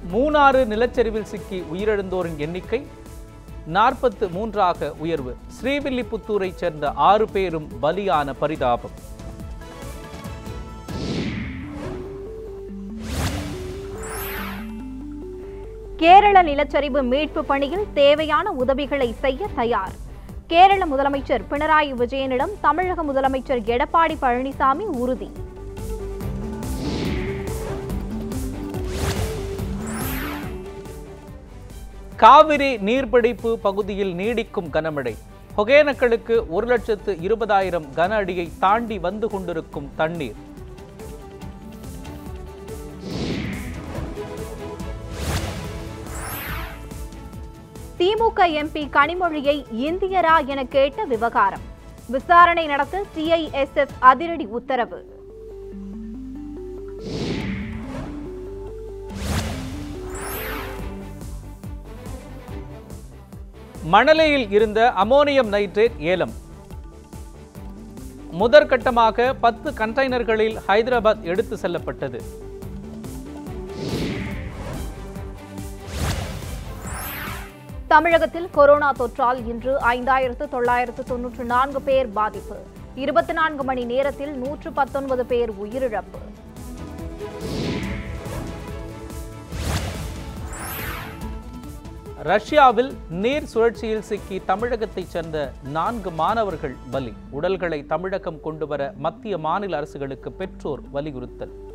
மூணாறு நிலச்சரிவில் சிக்கி உயிரிழந்தோரின் எண்ணிக்கை நாற்பத்து மூன்றாக உயர்வு ஸ்ரீவில்லிபுத்தூரைச் சேர்ந்த ஆறு பேரும் பலியான பரிதாபம் கேரள நிலச்சரிவு மீட்பு பணியில் தேவையான உதவிகளை செய்ய தயார் கேரள முதலமைச்சர் பினராயி விஜயனிடம் தமிழக முதலமைச்சர் எடப்பாடி பழனிசாமி உறுதி காவிரி நீர்பிடிப்பு பகுதியில் நீடிக்கும் கனமழை ஒகேனக்கலுக்கு ஒரு லட்சத்து இருபதாயிரம் கன அடியை தாண்டி வந்து கொண்டிருக்கும் தண்ணீர் திமுக எம்பி கனிமொழியை இந்தியரா என கேட்ட விவகாரம் விசாரணை நடத்த சிஐஎஸ்எஃப் அதிரடி உத்தரவு மணலையில் இருந்த அமோனியம் நைட்ரேட் ஏலம் முதற்கட்டமாக பத்து கண்டெய்னர்களில் ஹைதராபாத் எடுத்து செல்லப்பட்டது தமிழகத்தில் கொரோனா தொற்றால் இன்று ஐந்தாயிரத்து தொள்ளாயிரத்து தொன்னூற்று நான்கு பேர் பாதிப்பு இருபத்தி நான்கு மணி நேரத்தில் நூற்று பத்தொன்பது பேர் உயிரிழப்பு ரஷ்யாவில் நீர் சுழற்சியில் சிக்கி தமிழகத்தைச் சேர்ந்த நான்கு மாணவர்கள் பலி உடல்களை தமிழகம் கொண்டுவர மத்திய மாநில அரசுகளுக்கு பெற்றோர் வலியுறுத்தல்